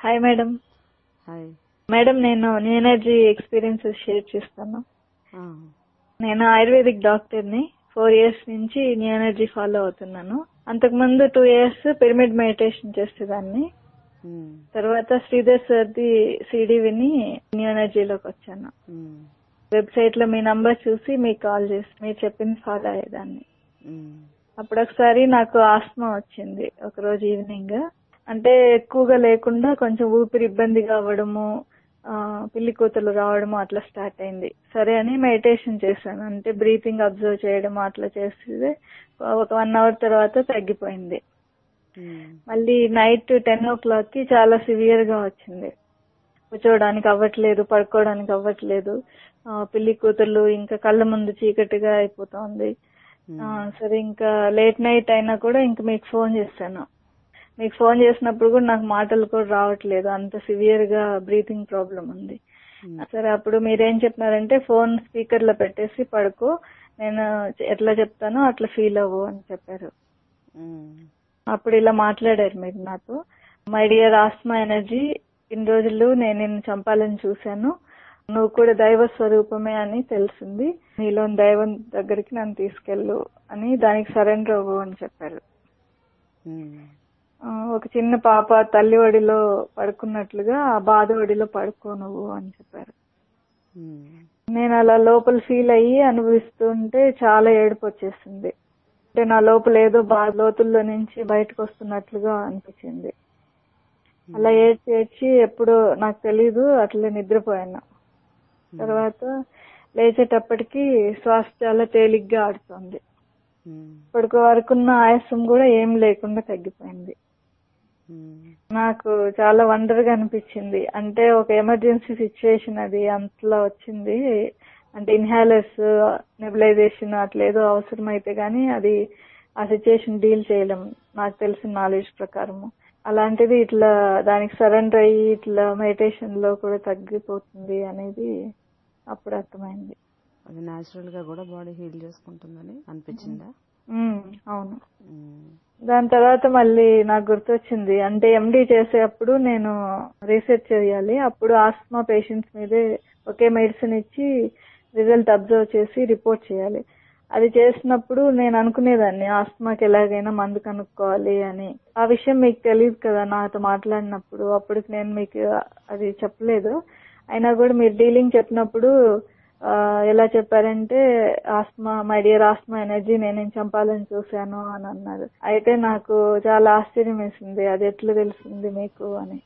Hi madam hi madam నేను new energy experiences share చేస్తాను ఆ, నేను ఆయుర్వేదిక్ డాక్టర్ని ఫోర్ ఇయర్స్ నుంచి న్యూ ఎనర్జీ ఫాలో అవుతున్నాను అంతకుముందు టూ ఇయర్స్ పిరమిడ్ మెడిటేషన్ చేసేదాన్ని ఉమ్, తర్వాత శ్రీధర్ సార్ది సిడి విని న్యూ ఎనర్జీలోకి వచ్చాను ఉమ్, వెబ్సైట్ లో మీ నంబర్ చూసి మీకు కాల్ చేసి మీరు చెప్పింది ఫాలో అయ్యేదాన్ని ఉమ్, అప్పుడు ఒకసారి నాకు ఆస్మా వచ్చింది ఒక రోజు ఈవినింగ్ అంటే ఎక్కువగా లేకుండా కొంచెం ఊపిరి ఇబ్బందిగా అవ్వడము ఆ, పిల్లి కూతులు రావడము అట్లా స్టార్ట్ అయింది సరే అని మెడిటేషన్ చేశాను అంటే బ్రీతింగ్ అబ్జర్వ్ చేయడం అట్లా చేస్తే ఒక వన్ అవర్ తర్వాత తగ్గిపోయింది ఉమ్, మళ్ళీ నైట్ టెన్ ఓ క్లాక్ కి చాలా సివియర్ గా వచ్చింది కూర్చోవడానికి అవ్వట్లేదు పడుకోవడానికి అవ్వట్లేదు ఆ, పిల్లి కూతుర్లు ఇంకా కళ్ళ ముందు చీకటిగా అయిపోతుంది ఆ, సరే ఇంకా లేట్ నైట్ అయినా కూడా ఇంకా మీకు ఫోన్ చేశాను మీకు ఫోన్ చేసినప్పుడు కూడా నాకు మాటలు కూడా రావట్లేదు అంత సివియర్ గా బ్రీతింగ్ ప్రాబ్లం ఉంది ఉమ్, సరే అప్పుడు మీరేం చెప్పినారంటే ఫోన్ స్పీకర్ లో పెట్టేసి పడుకో నేను ఎట్లా చెప్తానో అట్లా ఫీల్ అవ్వు అని చెప్పారు ఉమ్, అప్పుడు ఇలా మాట్లాడారు మీరు నాతో మై డియర్ ఆస్మా ఎనర్జీ ఇన్ని రోజులు నేను నిన్ను చంపాలని చూశాను నువ్వు కూడా దైవ స్వరూపమే అని తెలిసింది నీలో దైవం దగ్గరికి నన్ను తీసుకెళ్ళు అని దానికి సరెండర్ అవ్వు అని చెప్పారు ఉమ్, ఆ, ఒక చిన్న పాప తల్లి ఒడిలో పడుకున్నట్లుగా ఆ బాధ ఒడిలో పడుకో నువ్వు అని చెప్పారు ఉమ్, నేను అలా లోపల ఫీల్ అయ్యి అనుభవిస్తుంటే చాలా ఏడుపు వచ్చేసింది అంటే నా లోపల ఏదో బాధ లోతుల్లో నుంచి బయటకు వస్తున్నట్లుగా అనిపించింది అలా ఏడ్చి ఏడ్చి ఎప్పుడు నాకు తెలీదు అట్లే నిద్రపోయాను తర్వాత లేచేటప్పటికి శ్వాస చాలా తేలిగ్గా ఆడుతోంది ఉమ్, ఇప్పటికి వరకున్న ఆయాసం కూడా ఏం లేకుండా తగ్గిపోయింది ఉమ్, నాకు చాలా వండర్ గా అనిపించింది అంటే ఒక ఎమర్జెన్సీ సిచ్యువేషన్ అది అంతలా వచ్చింది అంటే ఇన్హాలర్స్ నెబిలైజేషన్ అట్లా ఏదో అవసరం అయితే గానీ అది ఆ సిచ్యువేషన్ డీల్ చేయలేం నాకు తెలిసిన నాలెడ్జ్ ప్రకారము అలాంటిది ఇట్లా దానికి సరెండర్ అయ్యి ఇట్లా మెడిటేషన్ లో కూడా తగ్గిపోతుంది అనేది అప్పుడు అర్థమైంది అది న్యాచురల్ గా కూడా బాడీ హీల్ చేసుకుంటుందని అనిపించిందా ఉమ్, అవును ఉమ్, దాని తర్వాత మళ్ళీ నాకు గుర్తొచ్చింది అంటే ఎండి చేసేటప్పుడు నేను రీసెర్చ్ చేయాలి అప్పుడు ఆస్మా పేషెంట్స్ మీదే ఒకే మెడిసిన్ ఇచ్చి రిజల్ట్ అబ్జర్వ్ చేసి రిపోర్ట్ చేయాలి అది చేసినప్పుడు నేను అనుకునేదాన్ని ఆస్మాకి ఎలాగైనా మందు కనుక్కోవాలి అని ఆ విషయం మీకు తెలియదు కదా నాతో మాట్లాడినప్పుడు అప్పటికి నేను మీకు అది చెప్పలేదు అయినా కూడా మీరు డీలింగ్ చెప్పినప్పుడు ఆ, ఎలా చెప్పారంటే asthma my dear asthma energy నేను చంపాలని చూశాను అని అన్నారు అయితే నాకు చాలా ఆశ్చర్యం వేసింది అది ఎట్లా తెలిసింది మీకు అని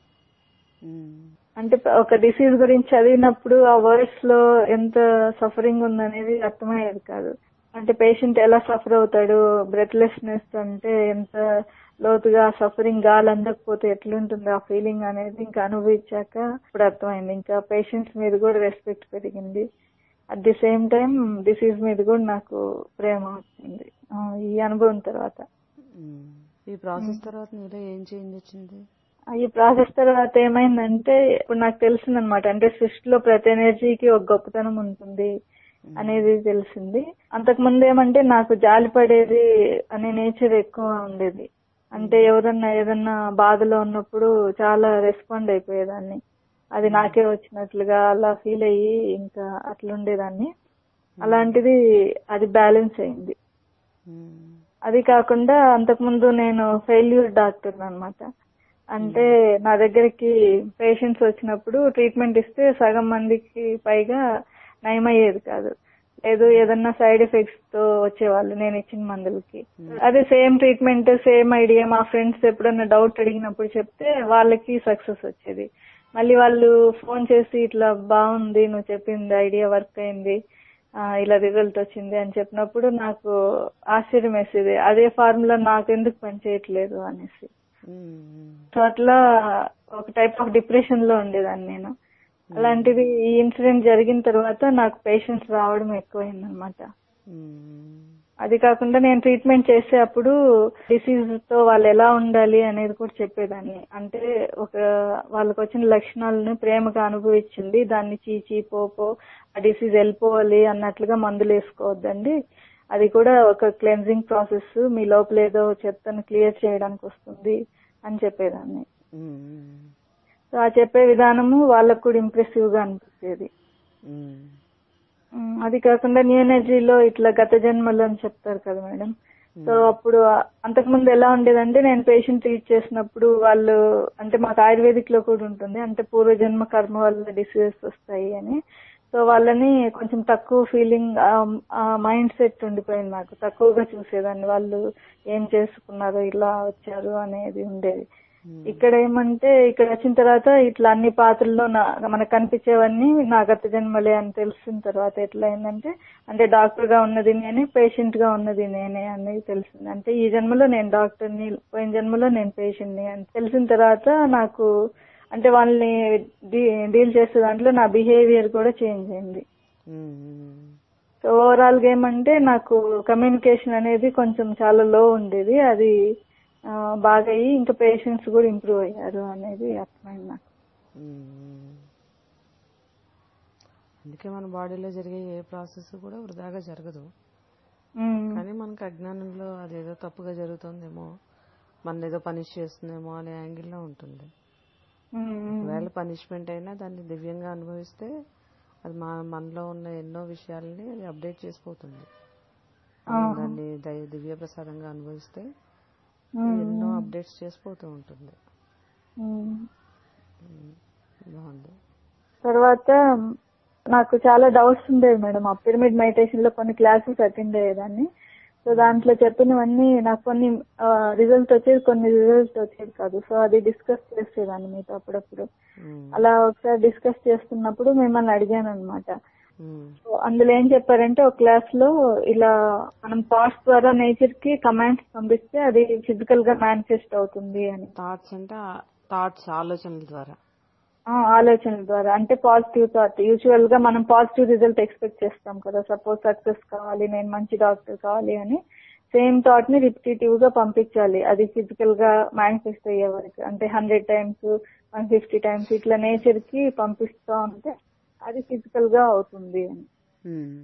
ఉమ్, అంటే ఒక డిసీజ్ గురించి చదివినప్పుడు ఆ వర్డ్స్ లో ఎంత సఫరింగ్ ఉందనేది అర్థమయ్యేది కాదు అంటే పేషెంట్ ఎలా సఫర్ అవుతాడు బ్రెత్లెస్నెస్ అంటే ఎంత లోతుగా సఫరింగ్ గాలి అందకపోతే ఎట్లుంటుంది ఆ ఫీలింగ్ అనేది ఇంకా అనుభవించాక ఇప్పుడు అర్థమైంది ఇంకా పేషెంట్స్ మీద కూడా రెస్పెక్ట్ పెరిగింది at the same time disease మీద కూడా నాకు ప్రేమ వచ్చింది ఆ, ఈ అనుభవం తర్వాత ఉమ్. ఈ ప్రాసెస్ తర్వాత నీలో ఏం చేంజ్ వచ్చింది ఈ ప్రాసెస్ తర్వాత ఏమైందంటే ఇప్పుడు నాకు తెలిసిందనమాట అంటే సృష్టిలో లో ప్రతి ఎనర్జీకి ఒక గొప్పతనం ఉంటుంది అనేది తెలిసింది అంతకు ముందు ఏమంటే నాకు జాలి పడేది అనే నేచర్ ఎక్కువ ఉండేది అంటే ఎవరన్నా ఏదన్నా బాధలో ఉన్నప్పుడు చాలా రెస్పాండ్ అయిపోయేదాన్ని అది నాకే వచ్చినట్లుగా అలా ఫీల్ అయ్యి ఇంకా అట్లా ఉండేదాన్ని అలాంటిది అది బ్యాలెన్స్ అయింది ఉమ్, అది కాకుండా అంతకుముందు నేను ఫెయిల్యూర్ డాక్టర్ అన్నమాట అంటే నా దగ్గరికి పేషెంట్స్ వచ్చినప్పుడు ట్రీట్మెంట్ ఇస్తే సగం మందికి పైగా నయమయ్యేది కాదు లేదు ఏదన్నా సైడ్ ఎఫెక్ట్స్ తో వచ్చేవాళ్ళు నేను ఇచ్చిన మందులకి అదే సేమ్ ట్రీట్మెంట్ సేమ్ ఐడియా మా ఫ్రెండ్స్ ఎప్పుడన్నా డౌట్ అడిగినప్పుడు చెప్తే వాళ్ళకి సక్సెస్ వచ్చేది మళ్ళీ వాళ్ళు ఫోన్ చేసి ఇట్లా బాగుంది నువ్వు చెప్పింది ఐడియా వర్క్ అయింది ఆ, ఇలా రిజల్ట్ వచ్చింది అని చెప్పినప్పుడు నాకు ఆశ్చర్యం వేసేది అదే ఫార్ములా నాకు ఎందుకు పనిచేయట్లేదు అనేసి ఉమ్, సో అట్లా ఒక టైప్ ఆఫ్ డిప్రెషన్ లో ఉండేదాన్ని నేను అలాంటిది ఈ ఇన్సిడెంట్ జరిగిన తర్వాత నాకు పేషెంట్స్ రావడం ఎక్కువైంది అనమాట ఉమ్, అది కాకుండా నేను ట్రీట్మెంట్ చేసే అప్పుడు డిసీజ్ తో వాళ్ళు ఎలా ఉండాలి అనేది కూడా చెప్పేదాన్ని అంటే ఒక వాళ్ళకి వచ్చిన లక్షణాలను ప్రేమగా అనుభవించింది దాన్ని చీచి పోపో ఆ డిసీజ్ వెళ్ళిపోవాలి అన్నట్లుగా మందులు వేసుకోవద్దండి అది కూడా ఒక క్లెన్జింగ్ ప్రాసెస్ మీ లోపల ఏదో చెత్తను క్లియర్ చేయడానికి వస్తుంది అని చెప్పేదాన్ని ఉమ్, సో ఆ చెప్పే విధానము వాళ్ళకు కూడా ఇంప్రెసివ్ గా అనిపించేది ఉమ్. ఉమ్, అది కాకుండా న్యూ ఎనర్జీలో ఇట్లా గత జన్మలు అని చెప్తారు కదా మేడం సో అప్పుడు అంతకుముందు ఎలా ఉండేదంటే నేను పేషెంట్ ట్రీట్ చేసినప్పుడు వాళ్ళు అంటే మాకు ఆయుర్వేదిక్ లో కూడా ఉంటుంది అంటే పూర్వజన్మ కర్మ వల్ల డిసీజెస్ వస్తాయి అని సో వాళ్ళని కొంచెం తక్కువ ఫీలింగ్ మైండ్ సెట్ ఉండిపోయింది నాకు తక్కువగా చూసేదాన్ని వాళ్ళు ఏం చేసుకున్నారో ఇలా వచ్చారు అనేది ఉండేది ఇక్కడ ఏమంటే ఇక్కడ వచ్చిన తర్వాత ఇట్లా అన్ని పాత్రల్లో నా- మనకు కనిపించేవన్నీ నా గత జన్మలే అని తెలిసిన తర్వాత ఎట్లా అయిందంటే అంటే డాక్టర్ గా ఉన్నది నేనే పేషెంట్ గా ఉన్నది నేనే అనేది తెలిసింది అంటే ఈ జన్మలో నేను డాక్టర్ని పోయిన జన్మలో నేను పేషెంట్ ని అని తెలిసిన తర్వాత నాకు అంటే వాళ్ళని డీల్ చేసే దాంట్లో నా బిహేవియర్ కూడా చేంజ్ అయింది ఉమ్, ఉమ్. సో ఓవరాల్ గా ఏమంటే నాకు కమ్యూనికేషన్ అనేది కొంచెం చాలా లో ఉండేది అది ఆ, బాగా అయ్యి ఇంకా పేషెంట్స్ కూడా ఇంప్రూవ్ అయ్యారు అనేది అర్థమైంది నాకు ఉమ్. అందుకే మన బాడీలో జరిగే ఏ ప్రాసెస్ కూడా వృధాగా జరగదు ఉమ్, కానీ మనకు అజ్ఞానంలో అదేదో తప్పుగా జరుగుతుందేమో మన ఏదో పనిష్ చేస్తుందేమో అనే యాంగిల్లో ఉంటుంది ఉమ్, ఒకవేళ పనిష్మెంట్ అయినా దాన్ని దివ్యంగా అనుభవిస్తే అది మా మనలో ఉన్న ఎన్నో విషయాల్ని అది అప్డేట్ చేసిపోతుంది మనం దాన్ని దై- దివ్య ప్రసాదంగా అనుభవిస్తే ఉమ్, ఎన్నో అప్డేట్స్ చేసిపోతూ ఉంటుంది ఉమ్. బాగుంది తర్వాత నాకు చాలా డౌట్స్ ఉండేవి మేడం ఆ పిరమిడ్ మెడిటేషన్ లో కొన్ని క్లాసెస్ అటెండ్ అయ్యేదాన్ని సో దాంట్లో చెప్పినవన్నీ నాకు కొన్ని రిజల్ట్ వచ్చేది కొన్ని రిజల్ట్ వచ్చేది కాదు సో అది డిస్కస్ చేసేదాన్ని మీతో అప్పుడప్పుడు ఉమ్, అలా ఒకసారి డిస్కస్ చేస్తున్నప్పుడు మిమ్మల్ని అడిగాను అనమాట ఉమ్, సో అందులో ఏం చెప్పారంటే ఒక క్లాస్ లో ఇలా మనం థాట్స్ ద్వారా నేచర్ కి కమాండ్స్ పంపిస్తే అది ఫిజికల్ గా మేనిఫెస్ట్ అవుతుంది అని థాట్స్ అంటే థాట్స్ ఆలోచనల ద్వారా ఆ, ఆలోచనల ద్వారా అంటే పాజిటివ్ థాట్ యూజువల్ గా మనం పాజిటివ్ రిజల్ట్ ఎక్స్పెక్ట్ చేస్తాం కదా సపోజ్ సక్సెస్ కావాలి నేను మంచి డాక్టర్ కావాలి అని సేమ్ థాట్ ని రిపిటేటివ్ గా పంపించాలి అది ఫిజికల్ గా మేనిఫెస్ట్ అయ్యే వరకు అంటే hundred times one fifty times ఇట్లా నేచర్ కి పంపిస్తా ఉంటే అది ఫిజికల్ గా అవుతుంది అని ఉమ్,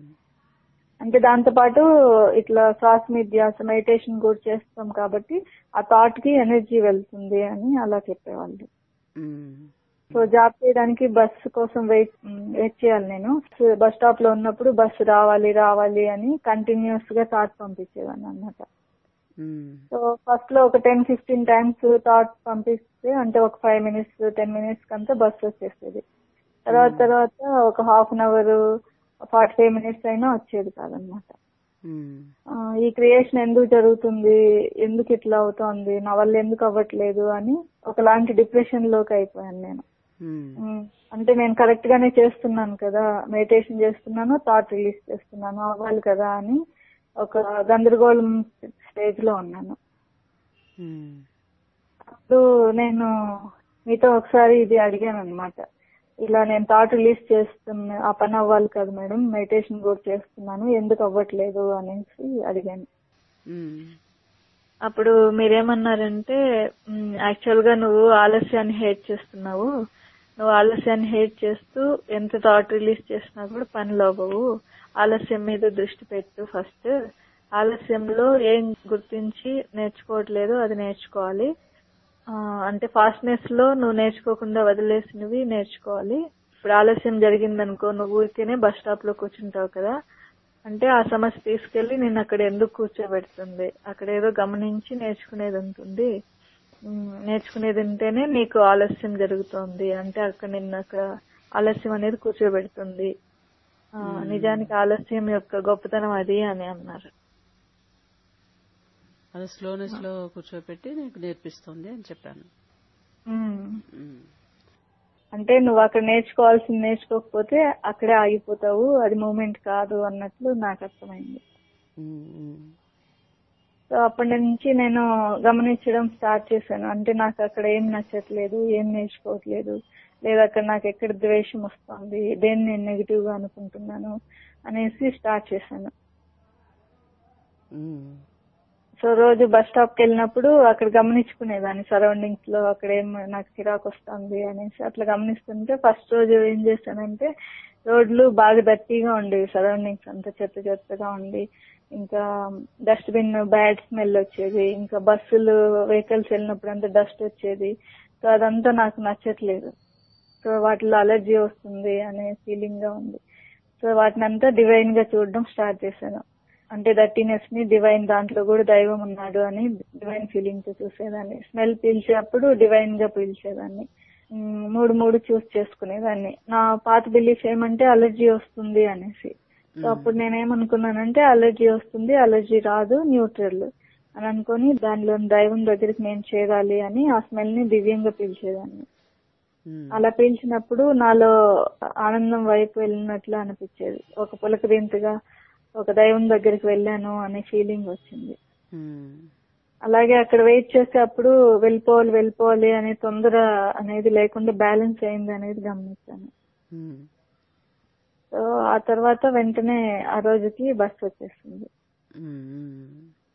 అంటే దాంతో పాటు ఇట్లా శ్వాస మీద ధ్యాస మెడిటేషన్ కూడా చేస్తాం కాబట్టి ఆ థాట్ కి ఎనర్జీ వెళ్తుంది అని అలా చెప్పేవాళ్ళు ఉమ్, సో జాబ్ చేయడానికి బస్సు కోసం వెయిట్ వెయిట్ చేయాలి నేను బస్ స్టాప్ లో ఉన్నప్పుడు బస్సు రావాలి రావాలి అని కంటిన్యూస్ గా థాట్ పంపించేదాన్ని అన్నమాట ఉమ్, సో ఫస్ట్ లో ఒక టెన్ ఫిఫ్టీన్ టైమ్స్ థాట్ పంపిస్తే అంటే ఒక ఫైవ్ మినిట్స్ టెన్ మినిట్స్ కంతా బస్సు వచ్చేసేది తర్వాత తర్వాత ఒక half an hour forty five minutes అయినా వచ్చేది కాదనమాట ఉమ్, ఆ, ఈ క్రియేషన్ ఎందుకు జరుగుతుంది ఎందుకు ఇట్లా అవుతోంది నా వల్ల ఎందుకు అవ్వట్లేదు అని ఒకలాంటి డిప్రెషన్ లోకి అయిపోయాను నేను ఉమ్, ఉమ్, అంటే నేను కరెక్ట్ గానే చేస్తున్నాను కదా మెడిటేషన్ చేస్తున్నాను థాట్ రిలీజ్ చేస్తున్నాను అవ్వాలి కదా అని ఒక గందరగోళం స్టేజ్ లో ఉన్నాను ఉమ్, అప్పుడు నేను మీతో ఒకసారి ఇది అడిగాను అనమాట ఇలా నేను థాట్ రిలీజ్ చేస్తున్నా ఆ పని అవ్వాలి కదా మేడం మెడిటేషన్ కూడా చేస్తున్నాను ఎందుకు అవ్వట్లేదు అనేసి అడిగాను ఉమ్, అప్పుడు మీరేమన్నారంటే యాక్చువల్ గా నువ్వు ఆలస్యాన్ని హేట్ చేస్తున్నావు నువ్వు ఆలస్యాన్ని హేట్ చేస్తూ ఎంత థాట్ రిలీజ్ చేసినా కూడా పనులు అవ్వవు ఆలస్యం మీద దృష్టి పెట్టు ఫస్ట్ ఆలస్యంలో ఏం గుర్తించి నేర్చుకోవట్లేదు అది నేర్చుకోవాలి ఆ, అంటే ఫాస్ట్నెస్ లో నువ్వు నేర్చుకోకుండా వదిలేసినవి నేర్చుకోవాలి ఇప్పుడు ఆలస్యం జరిగిందనుకో నువ్వు ఊరికేనే బస్ స్టాప్ లో కూర్చుంటావు కదా అంటే ఆ సమస్య తీసుకెళ్లి నేను అక్కడ ఎందుకు కూర్చోబెడుతుంది అక్కడ ఏదో గమనించి నేర్చుకునేది ఉంటుంది ఉమ్, నేర్చుకునేది ఉంటేనే నీకు ఆలస్యం జరుగుతోంది అంటే అక్కడ నిన్ను అక్కడ ఆలస్యం అనేది కూర్చోబెడుతుంది ఆ, నిజానికి ఆలస్యం యొక్క గొప్పతనం అది అని అన్నారు అది స్లోనెస్ లో కూర్చోపెట్టి నీకు నేర్పిస్తుంది అని చెప్పాను ఉమ్. ఉమ్. అంటే నువ్వు అక్కడ నేర్చుకోవాల్సింది నేర్చుకోకపోతే అక్కడే ఆగిపోతావు అది మూమెంట్ కాదు అన్నట్లు నాకు అర్థమైంది ఉమ్, ఉమ్, సో అప్పటి నుంచి నేను గమనించడం స్టార్ట్ చేశాను అంటే నాకు అక్కడ ఏం నచ్చట్లేదు ఏం నేర్చుకోవట్లేదు లేదా అక్కడ నాకు ఎక్కడ ద్వేషం వస్తుంది దేన్ని నేను నెగిటివ్ గా అనుకుంటున్నాను అనేసి స్టార్ట్ చేశాను ఉమ్, సో రోజు బస్ స్టాప్ కి వెళ్ళినప్పుడు అక్కడ గమనించుకునేదాన్ని సరౌండింగ్స్ లో అక్కడ ఏం నాకు చిరాకు వస్తుంది అనేసి అట్లా గమనిస్తుంటే ఫస్ట్ రోజు ఏం చేశానంటే రోడ్లు బాగా దట్టిగా ఉండేవి సరౌండింగ్స్ అంతా చెత్త చెత్తగా ఉండి ఇంకా డస్ట్బిన్ బ్యాడ్ స్మెల్ వచ్చేది ఇంకా బస్సులు వెహికల్స్ వెళ్ళినప్పుడు అంతా డస్ట్ వచ్చేది సో అదంతా నాకు నచ్చట్లేదు సో వాటిలో అలర్జీ వస్తుంది అనే ఫీలింగ్ గా ఉంది సో వాటిని అంతా డివైన్ గా చూడడం స్టార్ట్ చేశాను అంటే దట్టినెస్ ని డివైన్ దాంట్లో కూడా దైవం ఉన్నాడు అని డివైన్ ఫీలింగ్ తో చూసేదాన్ని స్మెల్ పీల్చేటప్పుడు డివైన్ గా పీల్చేదాన్ని ఉమ్, మూడు మూడు చూస్ చేసుకునేదాన్ని నా పాత బిలీఫ్ ఏమంటే అలర్జీ వస్తుంది అనేసి సో అప్పుడు నేనేమనుకున్నానంటే అలర్జీ వస్తుంది అలర్జీ రాదు న్యూట్రల్ అని అనుకొని దానిలో దైవం దగ్గరికి నేను చేరాలి అని ఆ స్మెల్ ని దివ్యంగా పీల్చేదాన్ని ఉమ్, అలా పీల్చినప్పుడు నాలో ఆనందం వైపు వెళ్ళినట్లు అనిపించేది ఒక పులకరింతగా ఒక దైవం దగ్గరికి వెళ్ళాను అనే ఫీలింగ్ వచ్చింది ఉమ్, అలాగే అక్కడ వెయిట్ చేస్తే అప్పుడు వెళ్ళిపోవాలి వెళ్ళిపోవాలి అనే తొందర అనేది లేకుండా బ్యాలెన్స్ అయింది అనేది గమనించాను ఉమ్, సో ఆ తర్వాత వెంటనే ఆ రోజుకి బస్ వచ్చేసింది ఉమ్,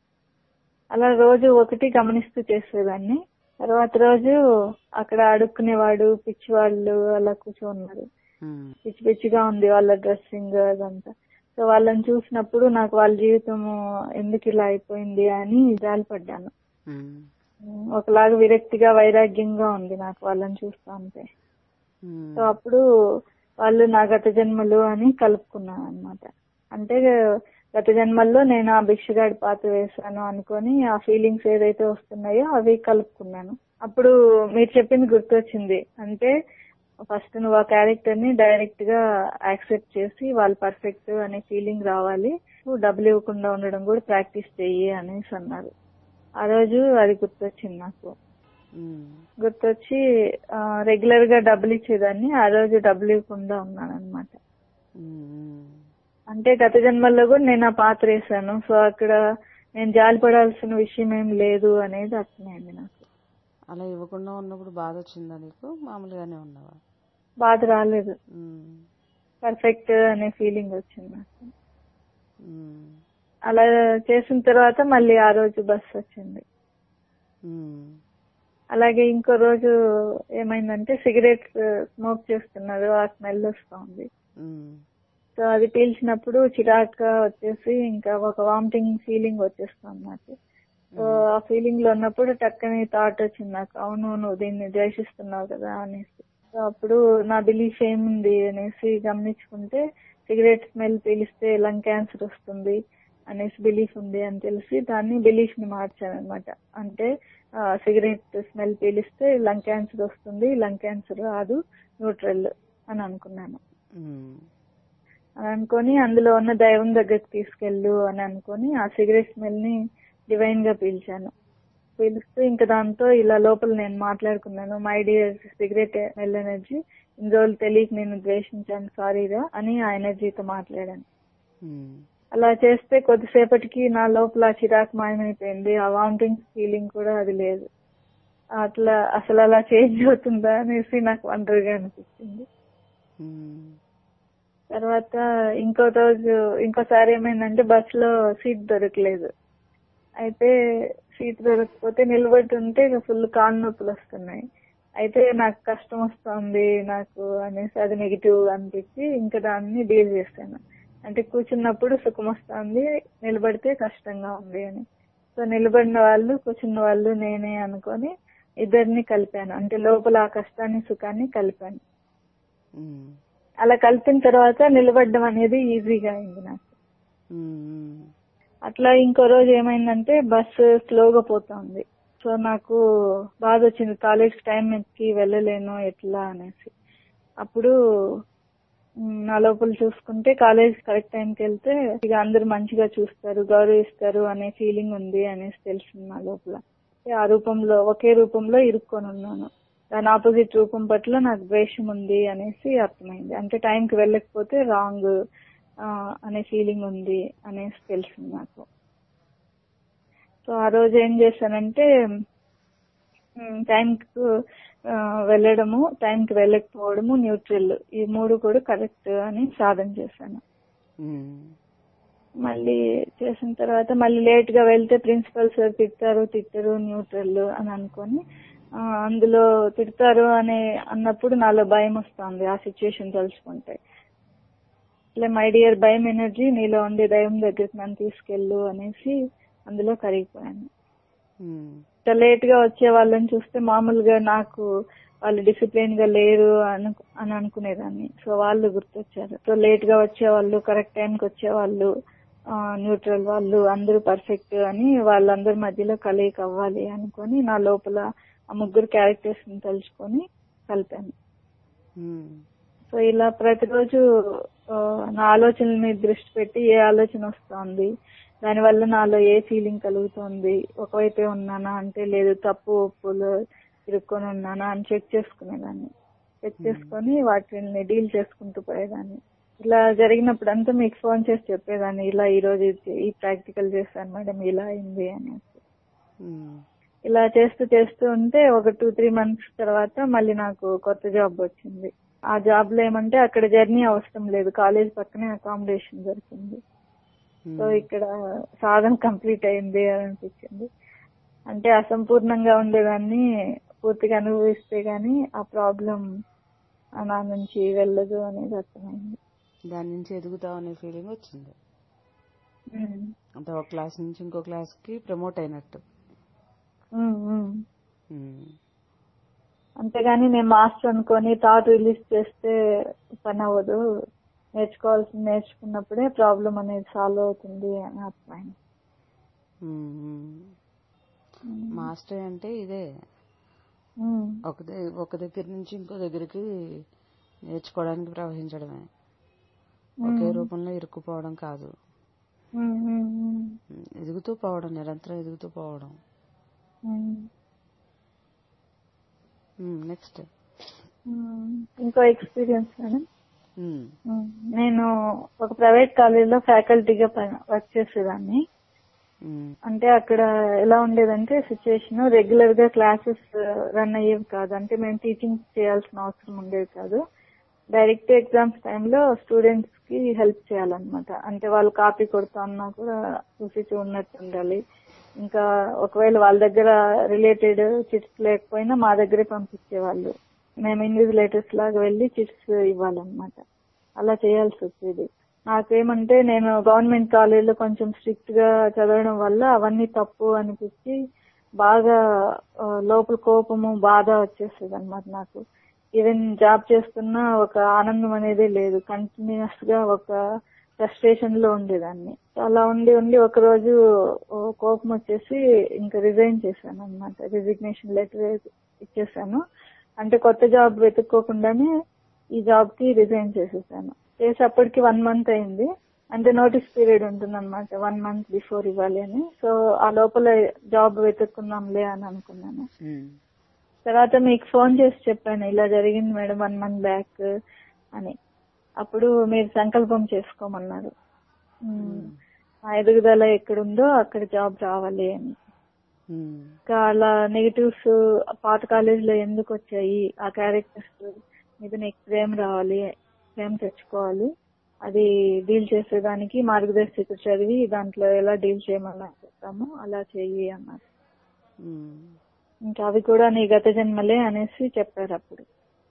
అలా రోజు ఒకటి గమనిస్తూ చేసేదాన్ని తర్వాత రోజు అక్కడ అడుక్కునేవాడు పిచ్చివాళ్ళు అలా కూర్చోన్నారు ఉమ్, పిచ్చి పిచ్చిగా ఉంది వాళ్ళ డ్రెస్సింగ్ అదంతా సో వాళ్ళని చూసినప్పుడు నాకు వాళ్ళ జీవితము ఎందుకు ఇలా అయిపోయింది అని జాలిపడ్డాను ఉమ్, ఒకలాగా విరక్తిగా వైరాగ్యంగా ఉంది నాకు వాళ్ళని చూస్తా ఉంటే ఉమ్, సో అప్పుడు వాళ్ళు నా గత జన్మలు అని కలుపుకున్నాను అనమాట అంటే గత జన్మల్లో నేను ఆ భిక్షగాడి పాత్ర వేశాను అనుకొని ఆ ఫీలింగ్స్ ఏదైతే వస్తున్నాయో అవి కలుపుకున్నాను అప్పుడు మీరు చెప్పింది గుర్తొచ్చింది అంటే ఫస్ట్ నువ్వు ఆ క్యారెక్టర్ ని డైరెక్ట్ గా యాక్సెప్ట్ చేసి వాళ్ళు పర్ఫెక్ట్ అనే ఫీలింగ్ రావాలి నువ్వు డబ్బులు ఇవ్వకుండా ఉండడం కూడా ప్రాక్టీస్ చెయ్యి అనేసి అన్నారు ఆ రోజు అది గుర్తొచ్చింది నాకు ఉమ్, గుర్తొచ్చి రెగ్యులర్ గా డబ్బులు ఇచ్చేదాన్ని ఆ రోజు డబ్బులు ఇవ్వకుండా ఉన్నాను అనమాట ఉమ్, అంటే గత జన్మల్లో కూడా నేను ఆ పాత్ర వేసాను సో అక్కడ నేను జాలిపడాల్సిన విషయం ఏం లేదు అనేది అర్థమైంది నాకు అలా ఇవ్వకుండా ఉన్నప్పుడు బాధ వచ్చిందా నీకు మామూలుగానే ఉన్నావా బాధ రాలేదు ఉమ్, పర్ఫెక్ట్ అనే ఫీలింగ్ వచ్చింది నాకు ఉమ్, అలా చేసిన తర్వాత మళ్ళీ ఆ రోజు బస్ వచ్చింది ఉమ్, అలాగే ఇంకో రోజు ఏమైందంటే సిగరెట్ స్మోక్ చేస్తున్నారు ఆ స్మెల్ వస్తా ఉంది ఉమ్, సో అది పీల్చినప్పుడు చిరాగ్గా వచ్చేసి ఇంకా ఒక వామిటింగ్ ఫీలింగ్ వచ్చేస్తుంది నాకు సో ఆ ఫీలింగ్ లో ఉన్నప్పుడు టక్కని థాట్ వచ్చింది నాకు అవును నువ్వు దీన్ని ద్వేషిస్తున్నావు కదా అనేసి సో అప్పుడు నా బిలీఫ్ ఏముంది అనేసి గమనించుకుంటే సిగరెట్ స్మెల్ పీలిస్తే లంగ్ క్యాన్సర్ వస్తుంది అనేసి బిలీఫ్ ఉంది అని తెలిసి దాన్ని బిలీఫ్ ని మార్చాను అనమాట అంటే సిగరెట్ స్మెల్ పీలిస్తే లంగ్ క్యాన్సర్ వస్తుంది లంగ్ క్యాన్సర్ రాదు న్యూట్రల్ అని అనుకున్నాను ఉమ్, అని అనుకొని అందులో ఉన్న దైవం దగ్గరికి తీసుకెళ్ళు అని అనుకొని ఆ సిగరెట్ స్మెల్ ని డివైన్ గా పీల్చాను పీలుస్తూ ఇంకా దాంతో ఇలా లోపల నేను మాట్లాడుకున్నాను my dear cigarette smell energy ఇన్ని రోజులు తెలియక నేను ద్వేషించాను సారీరా అని ఆ ఎనర్జీతో మాట్లాడాను ఉమ్, అలా చేస్తే కొద్దిసేపటికి నా లోపల ఆ చిరాకు మాయమైపోయింది ఆ వామిటింగ్ ఫీలింగ్ కూడా అది లేదు అట్లా అసలు అలా చేంజ్ అవుతుందా అనేసి నాకు ఒంటరిగా అనిపించింది ఉమ్, తర్వాత ఇంకో రోజు ఇంకోసారి ఏమైందంటే బస్ లో సీట్ దొరకలేదు అయితే సీట్ దొరకకపోతే నిలబడి ఉంటే ఫుల్ కాళ్ళ నొప్పులు వస్తున్నాయి అయితే నాకు కష్టం వస్తుంది నాకు అనేసి అది నెగిటివ్ అనిపించి ఇంకా దాన్ని డీల్ చేశాను అంటే కూర్చున్నప్పుడు సుఖం వస్తుంది నిలబడితే కష్టంగా ఉంది అని సో నిలబడిన వాళ్ళు కూర్చున్న వాళ్ళు నేనే అనుకొని ఇద్దరిని కలిపాను అంటే లోపల ఆ కష్టాన్ని సుఖాన్ని కలిపాను ఉమ్, అలా కలిపిన తర్వాత నిలబడడం అనేది ఈజీగా అయింది నాకు ఉమ్, అట్లా ఇంకో రోజు ఏమైందంటే బస్సు స్లోగా పోతుంది సో నాకు బాధ వచ్చింది కాలేజ్ టైం కి వెళ్ళలేను ఎట్లా అనేసి అప్పుడు మ్, నా లోపల చూసుకుంటే కాలేజ్ కరెక్ట్ టైంకి వెళ్తే ఇక అందరు మంచిగా చూస్తారు గౌరవిస్తారు అనే ఫీలింగ్ ఉంది అనేసి తెలిసింది నా లోపల ఆ రూపంలో ఒకే రూపంలో ఇరుక్కొని ఉన్నాను దాని ఆపోజిట్ రూపం పట్ల నాకు ద్వేషం ఉంది అనేసి అర్థమైంది అంటే టైంకి వెళ్ళకపోతే రాంగ్ అనే ఫీలింగ్ ఉంది అనేసి తెలిసింది నాకు సో ఆ రోజు ఏం చేశానంటే టైంకి వెళ్ళడము టైంకి వెళ్ళకపోవడము న్యూట్రల్ ఈ మూడు కూడా కరెక్ట్ అని సాధన చేశాను ఉమ్, మళ్ళీ చేసిన తర్వాత మళ్ళీ లేట్ గా వెళ్తే ప్రిన్సిపల్ సార్ తిడతారు తిట్టరు న్యూట్రల్ అని అనుకొని ఆ, అందులో తిడతారు అని అన్నప్పుడు నాలో భయం వస్తుంది ఆ సిచ్యుయేషన్ తలుచుకుంటే ఇట్లా మై డియర్ భయం ఎనర్జీ నీలో ఉండే దైవం దగ్గరికి నన్ను తీసుకెళ్ళు అనేసి అందులో కరిగిపోయాను ఉమ్, లేట్ గా వచ్చే వాళ్ళని చూస్తే మామూలుగా నాకు వాళ్ళు డిసిప్లిన్ గా లేరు అను అని అనుకునేదాన్ని సో వాళ్ళు గుర్తొచ్చారు సో లేట్ గా వచ్చే వాళ్ళు కరెక్ట్ టైంకి వచ్చే వాళ్ళు న్యూట్రల్ వాళ్ళు అందరూ పర్ఫెక్ట్ అని వాళ్ళందరి మధ్యలో కలయిక అవ్వాలి అనుకొని నా లోపల ఆ ముగ్గురు క్యారెక్టర్స్ ని తలుచుకొని కలిపాను ఉమ్, సో ఇలా ప్రతిరోజు ఆ, నా ఆలోచనల మీద దృష్టి పెట్టి ఏ ఆలోచన వస్తోంది దానివల్ల నాలో ఏ ఫీలింగ్ కలుగుతోంది ఒకవైపే ఉన్నానా అంటే లేదు తప్పు ఒప్పులు ఇరుక్కొని ఉన్నానా అని చెక్ చేసుకునేదాన్ని చెక్ చేసుకొని వాటిని డీల్ చేసుకుంటూ పోయేదాన్ని ఇలా జరిగినప్పుడు అంతా మీకు ఫోన్ చేసి చెప్పేదాన్ని ఇలా ఈ రోజు ఇది- ఈ ప్రాక్టికల్ చేశాను మేడం ఇలా అయింది అనేసి ఉమ్, ఇలా చేస్తూ చేస్తూ ఉంటే ఒక టూ త్రీ మంత్స్ తర్వాత మళ్ళీ నాకు కొత్త జాబ్ వచ్చింది ఆ జాబ్ లో ఏమంటే అక్కడ జర్నీ అవసరం లేదు కాలేజ్ పక్కనే అకామిడేషన్ దొరికింది సో ఇక్కడ సాధన కంప్లీట్ అయింది అని అనిపించింది అంటే అసంపూర్ణంగా ఉండేదాన్ని పూర్తిగా అనుభవిస్తే గానీ ఆ ప్రాబ్లం నా నుంచి వెళ్ళదు అనేది అర్థమైంది దాని నుంచి ఎదుగుతాం అనే ఫీలింగ్ వచ్చింది ఉమ్. అంటే ఒక క్లాస్ నుంచి ఇంకో క్లాస్ కి ప్రమోట్ అయినట్టు ఉమ్, ఉమ్. ఉమ్, అంతేగాని నేను మాస్టర్ అనుకొని థాట్ రిలీజ్ చేస్తే పని అవ్వదు నేర్చుకోవాల్సింది నేర్చుకున్నప్పుడే ప్రాబ్లం అనేది సాల్వ్ అవుతుంది అని అర్థమైంది ఉమ్, ఉమ్. మాస్టర్ అంటే ఇదే ఉమ్. ఒక ద- ఒక దగ్గర నుంచి ఇంకో దగ్గరికి నేర్చుకోవడానికి ప్రవహించడమే ఒకే రూపంలో ఇరుక్కుపోవడం కాదు ఉమ్, ఉమ్, ఉమ్. ఉమ్, ఎదుగుతూ పోవడం నిరంతరం ఎదుగుతూ పోవడం ఉమ్. నెక్స్ట్ ఉమ్. ఇంకో ఎక్స్పీరియన్స్ మేడం ఉమ్. నేను ఒక ప్రైవేట్ కాలేజీలో ఫ్యాకల్టీగా వర్క్ చేసేదాన్ని అంటే అక్కడ ఎలా ఉండేదంటే సిచ్యుయేషన్ రెగ్యులర్ గా క్లాసెస్ రన్ అయ్యేవి కాదు అంటే మేము టీచింగ్ చేయాల్సిన అవసరం ఉండేది కాదు డైరెక్ట్ ఎగ్జామ్స్ టైంలో స్టూడెంట్స్ కి హెల్ప్ చేయాలన్నమాట అంటే వాళ్ళు కాపీ కొడుతా ఉన్నా కూడా చూసి చూడనట్టు ఉండాలి ఇంకా ఒకవేళ వాళ్ళ దగ్గర రిలేటెడ్ చిట్స్ లేకపోయినా మా దగ్గరే పంపించేవాళ్ళు మేము ఇన్విజిలేటర్స్ లాగా వెళ్ళి చిట్స్ ఇవ్వాలన్నమాట అలా చేయాల్సి వచ్చేది నాకేమంటే నేను గవర్నమెంట్ కాలేజీలో కొంచెం స్ట్రిక్ట్ గా చదవడం వల్ల అవన్నీ తప్పు అనిపించి బాగా ఆ, లోపల కోపము బాధ వచ్చేసేది అనమాట నాకు ఈవెన్ జాబ్ చేస్తున్నా ఒక ఆనందం అనేది లేదు కంటిన్యూస్ గా ఒక ఫ్రస్ట్రేషన్ లో ఉండేదాన్ని అలా ఉండి ఉండి ఒక రోజు ఓ కోపం వచ్చేసి ఇంకా రిజైన్ చేశాను అనమాట రిజిగ్నేషన్ లెటర్ ఇచ్చేసాను అంటే కొత్త జాబ్ వెతుక్కోకుండానే ఈ జాబ్ కి రిజైన్ చేసేసాను చేసేప్పటికి వన్ మంత్ అయింది అంటే నోటీస్ పీరియడ్ ఉంటుంది అనమాట వన్ మంత్ బిఫోర్ ఇవ్వాలి అని సో ఆ లోపల జాబ్ వెతుక్కుందాంలే అని అనుకున్నాను తర్వాత మీకు ఫోన్ చేసి చెప్పాను ఇలా జరిగింది మేడం వన్ మంత్ బ్యాక్ అని అప్పుడు మీరు సంకల్పం చేసుకోమన్నారు ఉమ్, ఆ ఎదుగుదల ఎక్కడుందో అక్కడ జాబ్ రావాలి అని ఇంకా అలా నెగిటివ్స్ పాత కాలేజీలో ఎందుకు వచ్చాయి ఆ క్యారెక్టర్స్ మీద నీకు ప్రేమ రావాలి ప్రేమ తెచ్చుకోవాలి అది డీల్ చేసేదానికి మార్గదర్శకుడు చదివి దాంట్లో ఎలా డీల్ చేయమని చెప్తాము అలా చెయ్యి అన్నారు ఇంకా అవి కూడా నీ గత జన్మలే అనేసి చెప్పారు అప్పుడు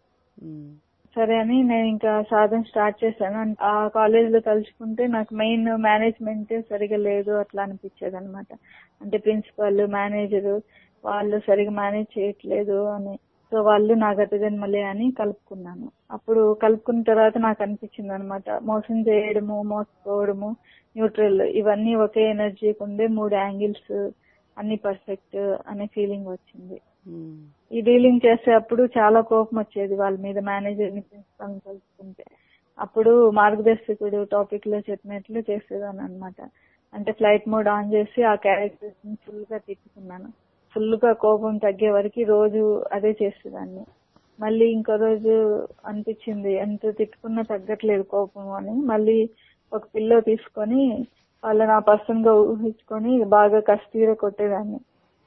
సరే అని నేను ఇంకా సాధన స్టార్ట్ చేశాను అన్- ఆ కాలేజ్ లో తలుచుకుంటే నాకు మెయిన్ మేనేజ్మెంట్ సరిగా లేదు అట్లా అనిపించేది అనమాట అంటే ప్రిన్సిపల్ మేనేజర్ వాళ్ళు సరిగా మేనేజ్ చేయట్లేదు అని సో వాళ్ళు నా గత జన్మలే అని కలుపుకున్నాను అప్పుడు కలుపుకున్న తర్వాత నాకు అనిపించింది అనమాట మోసం చేయడము మోసపోవడము న్యూట్రల్ ఇవన్నీ ఒకే ఎనర్జీకి ఉండే మూడు యాంగిల్స్ అన్ని పర్ఫెక్ట్ అనే ఫీలింగ్ వచ్చింది ఈ డీలింగ్ చేసేటప్పుడు చాలా కోపం వచ్చేది వాళ్ళ మీద మేనేజర్ ని ప్రిన్సిపల్ కలుసుకుంటే అప్పుడు మార్గదర్శకుడు టాపిక్ లో చెప్పినట్లు చేసేదాన్ని అనమాట అంటే ఫ్లైట్ మోడ్ ఆన్ చేసి ఆ క్యారెక్టర్స్ ని ఫుల్ గా తిట్టుకున్నాను ఫుల్ గా కోపం తగ్గే వరకు రోజు అదే చేసేదాన్ని మళ్ళీ ఇంకో రోజు అనిపించింది ఎంత తిట్టుకున్నా తగ్గట్లేదు కోపం అని మళ్ళీ ఒక పిల్లో తీసుకొని వాళ్ళని ఆ పర్సన్ గా ఊహించుకొని బాగా కస్తీర కొట్టేదాన్ని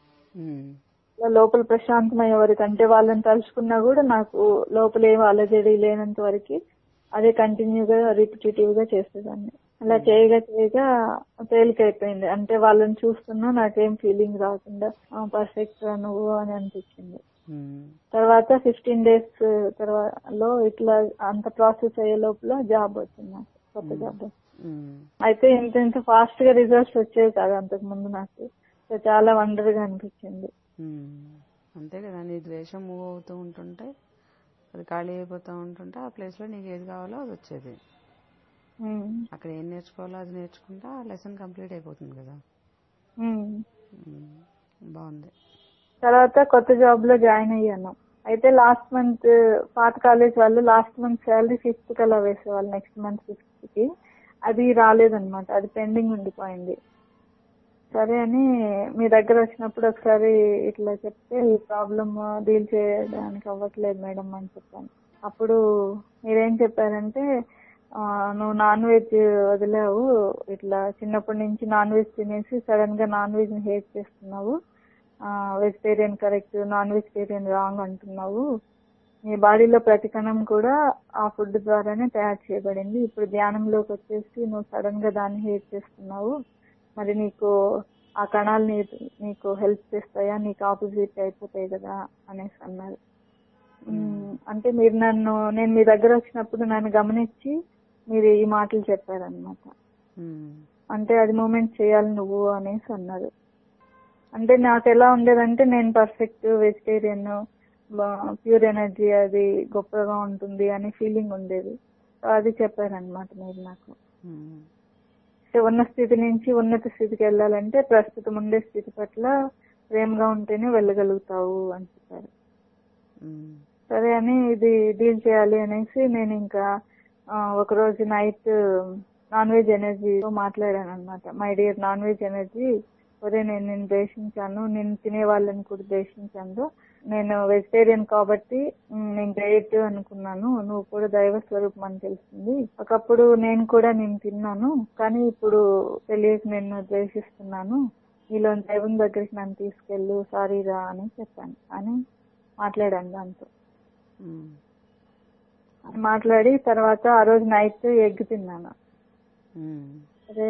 ఇలా లోపల ప్రశాంతమయ్యే వరకు అంటే వాళ్ళని తలుచుకున్నా కూడా నాకు లోపల ఏం అలజడి లేనంత వరకు అదే కంటిన్యూగా రిపిటేటివ్ గా చేసేదాన్ని అలా చేయగా చేయగా తేలికైపోయింది అంటే వాళ్ళని చూస్తున్నా నాకేం ఫీలింగ్ రాకుండా పర్ఫెక్ట్ నువ్వు అని అనిపించింది తర్వాత ఫిఫ్టీన్ డేస్ తర్వాత లో ఇట్లా అంత ప్రాసెస్ అయ్యే లోపల జాబ్ వచ్చింది నాకు కొత్త జాబ్ అయితే ఇంత ఇంత ఫాస్ట్ గా రిజల్ట్స్ వచ్చేవి కాదు అంతకు ముందు నాకు సో చాలా వండర్ గా అనిపించింది ఉమ్. అంతే కదా నీ ద్వేషం మూవ్ అవుతూ ఉంటుంటే అది ఖాళీ అయిపోతూ ఉంటుంటే ఆ ప్లేస్లో నీకు ఏది కావాలో అది వచ్చేది ఉమ్, అక్కడ ఏం నేర్చుకోవాలో అది నేర్చుకుంటే ఆ లెసన్ కంప్లీట్ అయిపోతుంది కదా ఉమ్. ఉమ్. బాగుంది తర్వాత కొత్త జాబ్ లో జాయిన్ అయ్యాను అయితే లాస్ట్ మంత్ పాత కాలేజ్ వాళ్ళు లాస్ట్ మంత్ శాలరీ ఫిఫ్త్ కల్లా వేసేవాళ్ళు నెక్స్ట్ మంత్ ఫిఫ్త్ కి అది రాలేదన్నమాట అది పెండింగ్ ఉండిపోయింది సరే అని మీ దగ్గర వచ్చినప్పుడు ఒకసారి ఇట్లా చెప్తే ఈ ప్రాబ్లమ్ డీల్ చేయడానికి అవ్వట్లేదు మేడం అని చెప్పాను అప్పుడు మీరేం చెప్పారంటే ఆ, నువ్వు నాన్ వెజ్ వదిలావు ఇట్లా చిన్నప్పటి నుంచి నాన్ వెజ్ తినేసి సడన్ గా నాన్ వెజ్ ని హేట్ చేస్తున్నావు vegetarian correct non vegetarian wrong అంటున్నావు నీ బాడీలో ప్రతి కణం కూడా ఆ ఫుడ్ ద్వారానే తయారు చేయబడింది ఇప్పుడు ధ్యానంలోకి వచ్చేసి నువ్వు సడన్ గా దాన్ని హేట్ చేస్తున్నావు మరి నీకు ఆ కణాలు నీ- నీకు హెల్ప్ చేస్తాయా నీకు ఆపోజిట్ అయిపోతాయి కదా అనేసి అన్నారు మ్మ్. అంటే మీరు నన్ను నేను మీ దగ్గర వచ్చినప్పుడు నన్ను గమనించి మీరు ఈ మాటలు చెప్పారనమాట ఉమ్. అంటే అది మూమెంట్ చేయాలి నువ్వు అనేసి అన్నారు అంటే నాకు ఎలా ఉండేదంటే నేను పర్ఫెక్ట్ వెజిటేరియన్ ప్యూర్ ఎనర్జీ అది గొప్పగా ఉంటుంది అనే ఫీలింగ్ ఉండేది సో అది చెప్పారనమాట మీరు నాకు ఉమ్. అంటే ఉన్న స్థితి నుంచి ఉన్నత స్థితికి వెళ్ళాలంటే ప్రస్తుతం ఉండే స్థితి పట్ల ప్రేమగా ఉంటేనే వెళ్ళగలుగుతావు అని చెప్పారు ఉమ్. సరే అని ఇది డీల్ చేయాలి అనేసి నేను ఇంకా ఆ, ఒక రోజు నైట్ నాన్ వెజ్ ఎనర్జీతో మాట్లాడాను అనమాట my dear non veg energy ఒరే నేను నిన్ను ద్వేషించాను నేను తినే వాళ్ళని కూడా ద్వేషించాను నేను వెజిటేరియన్ కాబట్టి మ్, నేను గ్రేట్ అనుకున్నాను నువ్వు కూడా దైవ స్వరూపం అని తెలిసింది ఒకప్పుడు నేను కూడా నేను తిన్నాను కానీ ఇప్పుడు తెలియక నిన్ను ద్వేషిస్తున్నాను నీలో దైవం దగ్గరికి నన్ను తీసుకెళ్ళు సారీ రా అని చెప్పాను అని మాట్లాడాను దాంతో ఉమ్. మాట్లాడి తర్వాత ఆ రోజు నైట్ ఎగ్ తిన్నాను ఉమ్. అదే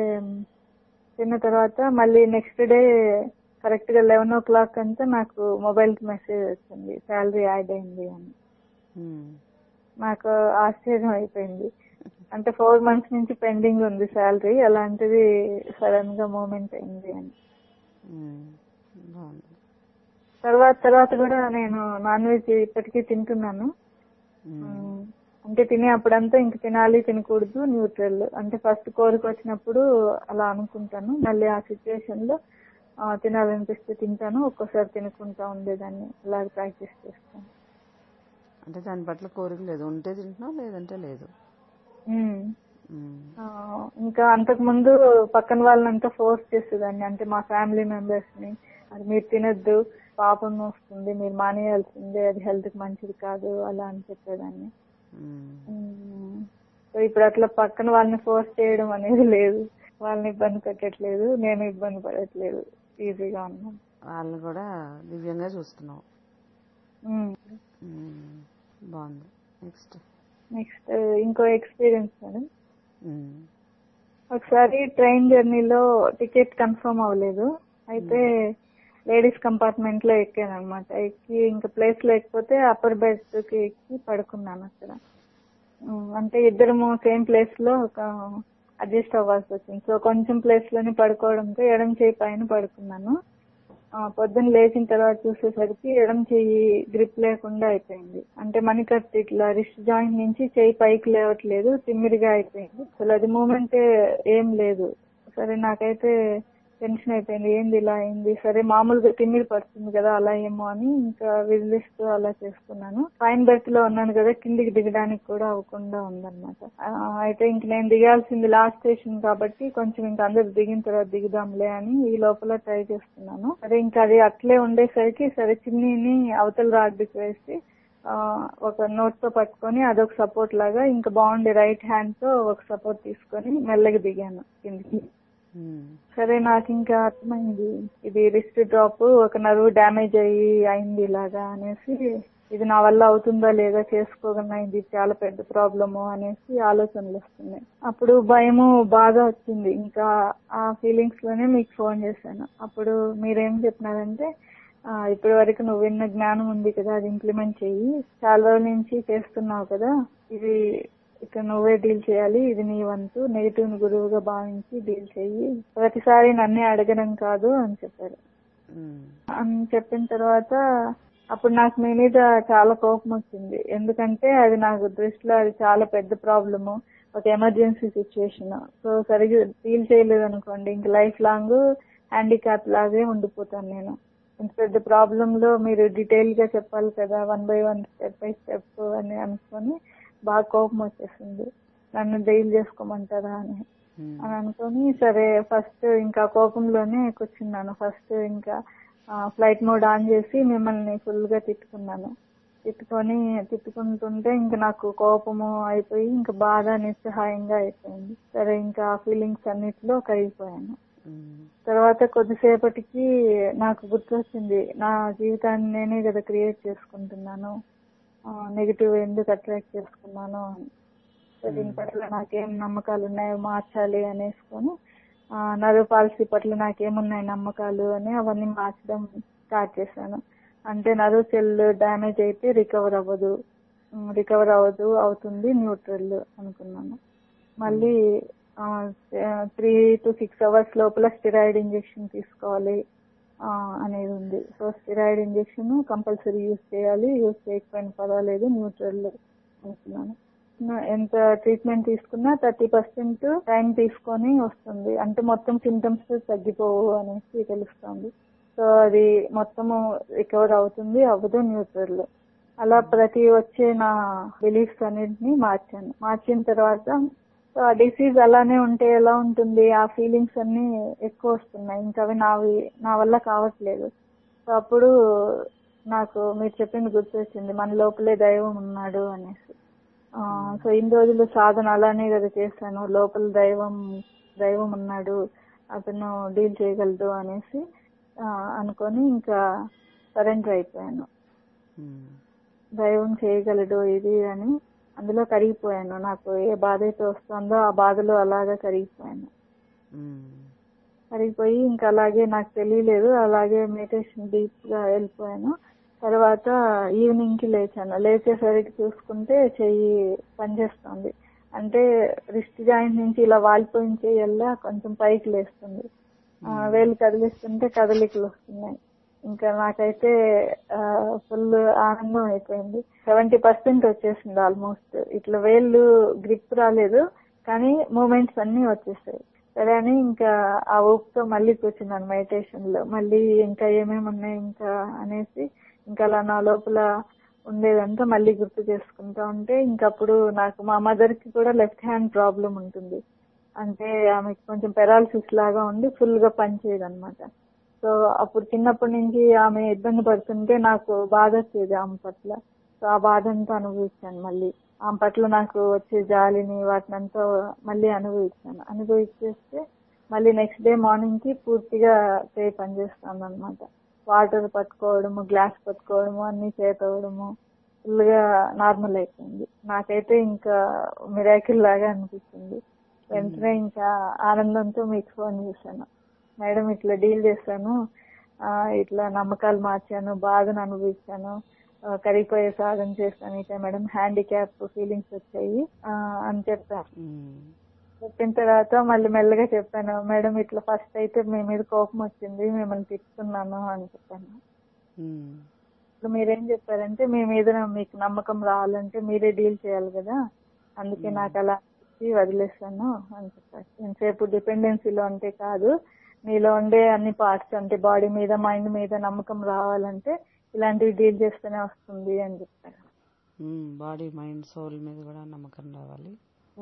తిన్న తర్వాత మళ్ళీ నెక్స్ట్ డే కరెక్ట్ గా లెవెన్ ఓ క్లాక్ అంతా నాకు మొబైల్ కి మెసేజ్ వచ్చింది శాలరీ యాడ్ అయింది అని ఉమ్. నాకు ఆశ్చర్యం అయిపోయింది అంటే ఫోర్ మంత్స్ నుంచి పెండింగ్ ఉంది శాలరీ అలాంటిది సడన్ గా మూమెంట్ అయింది అని ఉమ్. బాగుంది తర్వాత తర్వాత కూడా నేను నాన్ వెజ్ ఇప్పటికీ తింటున్నాను ఉమ్. మ్మ్. అంటే తినే అప్పుడంతా ఇంక తినాలి తినకూడదు న్యూట్రల్ అంటే ఫస్ట్ కోరిక వచ్చినప్పుడు అలా అనుకుంటాను మళ్ళీ ఆ సిచ్యువేషన్ లో ఆ, తినాలనిపిస్తే తింటాను ఒక్కోసారి తినకుండా ఉండేదాన్ని అలాగే ప్రాక్టీస్ చేస్తాను అంటే దాని పట్ల కోరిక లేదు ఉంటే తింటున్నావు లేదంటే లేదు మ్మ్. ఉమ్. ఆ, ఇంకా అంతకు ముందు పక్కన వాళ్ళనంతా ఫోర్స్ చేసేదాన్ని అంటే మా ఫ్యామిలీ మెంబర్స్ ని అది మీరు తినొద్దు పాపం వస్తుంది మీరు మానేయాల్సిందే అది హెల్త్ కి మంచిది కాదు అలా అని చెప్పేదాన్ని ఉమ్. మ్మ్. సో ఇప్పుడు అట్లా పక్కన వాళ్ళని ఫోర్స్ చేయడం అనేది లేదు వాళ్ళని ఇబ్బంది పెట్టట్లేదు నేను ఇబ్బంది పడట్లేదు ఈజీగా ఉన్నాను వాళ్ళని కూడా దివ్యంగా చూస్తున్నావు మ్మ్. ఉమ్. బాగుంది నెక్స్ట్ నెక్స్ట్ ఇంకో ఎక్స్పీరియన్స్ మేడం ఉమ్. ఒకసారి ట్రైన్ జర్నీలో టికెట్ కన్ఫర్మ్ అవ్వలేదు అయితే లేడీస్ కంపార్ట్మెంట్ లో ఎక్కాను అనమాట ఎక్కి ఇంకా ప్లేస్ లేకపోతే అప్పర్ బెడ్ కి ఎక్కి పడుకున్నాను అక్కడ ఉమ్, అంటే ఇద్దరము సేమ్ ప్లేస్ లో ఒక అడ్జస్ట్ అవ్వాల్సి వచ్చింది సో కొంచెం ప్లేస్ లోనే పడుకోవడంతో ఎడం చేయి పైన పడుకున్నాను ఆ, పొద్దున్న లేచిన తర్వాత చూసేసరికి ఎడం చెయ్యి గ్రిప్ లేకుండా అయిపోయింది అంటే మణికట్టు ఇట్లా రిస్ట్ జాయింట్ నుంచి చెయ్యి పైకి లేవట్లేదు తిమ్మిరిగా అయిపోయింది అసలు అది మూమెంట్ ఏం లేదు సరే నాకైతే టెన్షన్ అయిపోయింది ఏంది ఇలా అయింది సరే మామూలుగా తిమ్మిరి పడుతుంది కదా అలా ఏమో అని ఇంకా విజిలిస్తూ అలా చేసుకున్నాను పైన బెర్త్ లో ఉన్నాను కదా కిందికి దిగడానికి కూడా అవ్వకుండా ఉందన్నమాట ఆ, అయితే ఇంక నేను దిగాల్సింది లాస్ట్ స్టేషన్ కాబట్టి కొంచెం ఇంకా అందరు దిగిన తర్వాత దిగుదాంలే అని ఈ లోపల ట్రై చేస్తున్నాను సరే ఇంకా అది అట్లే ఉండేసరికి సరే చిన్నీని అవతల రాడ్డుకి వేసి ఆ, ఒక నోట్ తో పట్టుకొని అదొక సపోర్ట్ లాగా ఇంకా బాగుండే రైట్ హ్యాండ్ తో ఒక సపోర్ట్ తీసుకొని మెల్లగా దిగాను కిందికి ఉమ్. సరే నాకు ఇంకా అర్థమైంది ఇది రిస్ట్ డ్రాప్ ఒక నరువు డ్యామేజ్ అయ్యి అయింది ఇలాగా అనేసి ఇది నా వల్ల అవుతుందా లేదా చేసుకోగలనా ఇది చాలా పెద్ద ప్రాబ్లము అనేసి ఆలోచనలు వస్తున్నాయి అప్పుడు భయము బాగా వచ్చింది ఇంకా ఆ ఫీలింగ్స్ లోనే మీకు ఫోన్ చేశాను అప్పుడు మీరేం చెప్పినారంటే ఆ, ఇప్పటి వరకు నువ్వు విన్న జ్ఞానం ఉంది కదా అది ఇంప్లిమెంట్ చెయ్యి చాలా రోజుల నుంచి చేస్తున్నావు కదా ఇది ఇక నువ్వే డీల్ చేయాలి ఇది నీ వంతు నెగిటివ్ ని గురువుగా భావించి డీల్ చెయ్యి ప్రతిసారి నన్నే అడగడం కాదు అని చెప్పారు ఉమ్, అని చెప్పిన తర్వాత అప్పుడు నాకు మీ మీద చాలా కోపం వచ్చింది ఎందుకంటే అది నాకు దృష్టిలో అది చాలా పెద్ద ప్రాబ్లము ఒక ఎమర్జెన్సీ సిచ్యువేషన్ సో సరిగ్గా డీల్ చేయలేదు అనుకోండి ఇంక లైఫ్ లాంగ్ హ్యాండిక్యాప్ లాగే ఉండిపోతాను నేను ఇంత పెద్ద ప్రాబ్లమ్ లో మీరు డీటెయిల్ గా చెప్పాలి కదా one by one step by step అని అనుకొని బాగా కోపం వచ్చేసింది నన్ను డీల్ చేసుకోమంటారా అని ఉమ్, అని అనుకొని సరే ఫస్ట్ ఇంకా కోపంలోనే కూర్చున్నాను ఫస్ట్ ఇంకా ఫ్లైట్ మోడ్ ఆన్ చేసి మిమ్మల్ని ఫుల్ గా తిట్టుకున్నాను తిట్టుకొని తిట్టుకుంటుంటే ఇంకా నాకు కోపము అయిపోయి ఇంకా బాగా నిస్సహాయంగా అయిపోయింది సరే ఇంకా ఆ ఫీలింగ్స్ అన్నిటిలో కరిగిపోయాను ఉమ్, తర్వాత కొద్దిసేపటికి నాకు గుర్తొచ్చింది నా జీవితాన్ని నేనే కదా క్రియేట్ చేసుకుంటున్నాను నెగిటివ్ ఎందుకు అట్రాక్ట్ చేసుకున్నాను అని సో దీని పట్ల నాకేం నమ్మకాలు ఉన్నాయో మార్చాలి అనేసుకొని ఆ, నర్వ్ పాలసీ పట్ల నాకేమున్నాయి నమ్మకాలు అని అవన్నీ మార్చడం స్టార్ట్ చేశాను అంటే నర్వ్ సెల్ డ్యామేజ్ అయితే రికవర్ అవ్వదు రికవర్ అవ్వదు అవుతుంది న్యూట్రల్ అనుకున్నాను మళ్ళీ త్రీ టు సిక్స్ అవర్స్ లోపల స్టిరాయిడ్ ఇంజెక్షన్ తీసుకోవాలి ఆ, అనేది ఉంది so steroid injection compulsory use చేయాలి యూజ్ చేయకపోయినా పర్వాలేదు న్యూట్రల్ అనుకున్నాను నా- ఎంత ట్రీట్మెంట్ తీసుకున్నా థర్టీ పర్సెంట్ టైం తీసుకొని వస్తుంది అంటే మొత్తం సిమ్టమ్స్ తగ్గిపోవు అనేసి తెలుస్తుంది సో అది మొత్తము రికవర్ అవుతుంది అవ్వదు న్యూట్రల్ అలా ప్రతి వచ్చే నా బిలీఫ్స్ అన్నింటినీ మార్చాను మార్చిన తర్వాత సో ఆ డిసీజ్ అలానే ఉంటే ఎలా ఉంటుంది ఆ ఫీలింగ్స్ అన్ని ఎక్కువ వస్తున్నాయి ఇంకా అవి నావి నా వల్ల కావట్లేదు సో అప్పుడు నాకు మీరు చెప్పింది గుర్తొచ్చింది మన లోపలే దైవం ఉన్నాడు అనేసి ఆ, సో ఇన్ని రోజులు సాధన అలానే కదా చేశాను లోపల దైవం దైవం ఉన్నాడు అతను డీల్ చేయగలడు అనేసి ఆ, అనుకొని ఇంకా సరెండర్ అయిపోయాను ఉమ్, దైవం చేయగలడు ఇది అని అందులో కరిగిపోయాను నాకు ఏ బాధ అయితే వస్తుందో ఆ బాధలో అలాగా కరిగిపోయాను ఉమ్, కరిగిపోయి ఇంకా అలాగే నాకు తెలియలేదు అలాగే మెడిటేషన్ డీప్ గా వెళ్ళిపోయాను తర్వాత ఈవినింగ్ కి లేచాను లేచేసరికి చూసుకుంటే చెయ్యి పనిచేస్తుంది అంటే రిస్ట్ జాయింట్ నుంచి ఇలా వాలిపోయిన చెయ్యల్లా కొంచెం పైకి లేస్తుంది ఆ, వేలు కదిలిస్తుంటే కదలికలు వస్తున్నాయి ఇంకా నాకైతే ఫుల్ ఆనందం అయిపోయింది సెవెంటీ పర్సెంట్ వచ్చేసింది ఆల్మోస్ట్ ఇట్లా వేళ్ళు గ్రిప్ రాలేదు కానీ మూమెంట్స్ అన్ని వచ్చేసాయి సరే అని ఇంకా ఆ ఊపుతో మళ్ళీ కూర్చున్నాను మెడిటేషన్ లో మళ్ళీ ఇంకా ఏమేమి ఉన్నాయి ఇంకా అనేసి ఇంకా అలా నా లోపల ఉండేదంతా మళ్ళీ గుర్తు చేసుకుంటా ఉంటే ఇంకప్పుడు నాకు మా మదర్ కి కూడా లెఫ్ట్ హ్యాండ్ ప్రాబ్లం ఉంటుంది అంటే ఆమెకి కొంచెం పెరాలసిస్ లాగా ఉండి ఫుల్ గా పనిచేయదు అనమాట సో అప్పుడు చిన్నప్పటి నుంచి ఆమె ఇబ్బంది పడుతుంటే నాకు బాధ వచ్చేది ఆమె పట్ల సో ఆ బాధ అంతా అనుభవించాను మళ్ళీ ఆమె పట్ల నాకు వచ్చే జాలిని వాటిని అంతా మళ్ళీ అనుభవించాను అనుభవించేస్తే మళ్ళీ నెక్స్ట్ డే మార్నింగ్ కి పూర్తిగా చేయి పనిచేస్తాను అనమాట వాటర్ పట్టుకోవడము గ్లాస్ పట్టుకోవడము అన్ని చేతవడము ఫుల్ గా నార్మల్ అయిపోయింది నాకైతే ఇంకా మిరాకిల్ లాగా అనిపించింది వెంటనే ఇంకా ఆనందంతో మీకు ఫోన్ చేశాను మేడం ఇట్లా డీల్ చేశాను ఆ, ఇట్లా నమ్మకాలు మార్చాను బాధను అనుభవించాను ఆ, కరిగిపోయే సాధన చేశాను ఇక మేడం హ్యాండిక్యాప్ ఫీలింగ్స్ వచ్చాయి ఆ, అని చెప్పాను ఉమ్, చెప్పిన తర్వాత మళ్ళీ మెల్లగా చెప్పాను మేడం ఇట్లా ఫస్ట్ అయితే మీ మీద కోపం వచ్చింది మిమ్మల్ని తిట్టుకున్నాను అని చెప్పాను ఉమ్, ఇప్పుడు మీరేం చెప్పారంటే మీ మీద మీకు నమ్మకం రావాలంటే మీరే డీల్ చేయాలి కదా అందుకే నాకు అలా అనిపించి వదిలేస్తాను అని చెప్పారు ఎంతసేపు డిపెండెన్సీలో అంటే కాదు నీలో ఉండే అన్ని పార్ట్స్ అంటే బాడీ మీద మైండ్ మీద నమ్మకం రావాలంటే ఇలాంటివి డీల్ చేస్తేనే వస్తుంది అని చెప్పారు ఉమ్, బాడీ మైండ్ సోల్ మీద కూడా నమ్మకం రావాలి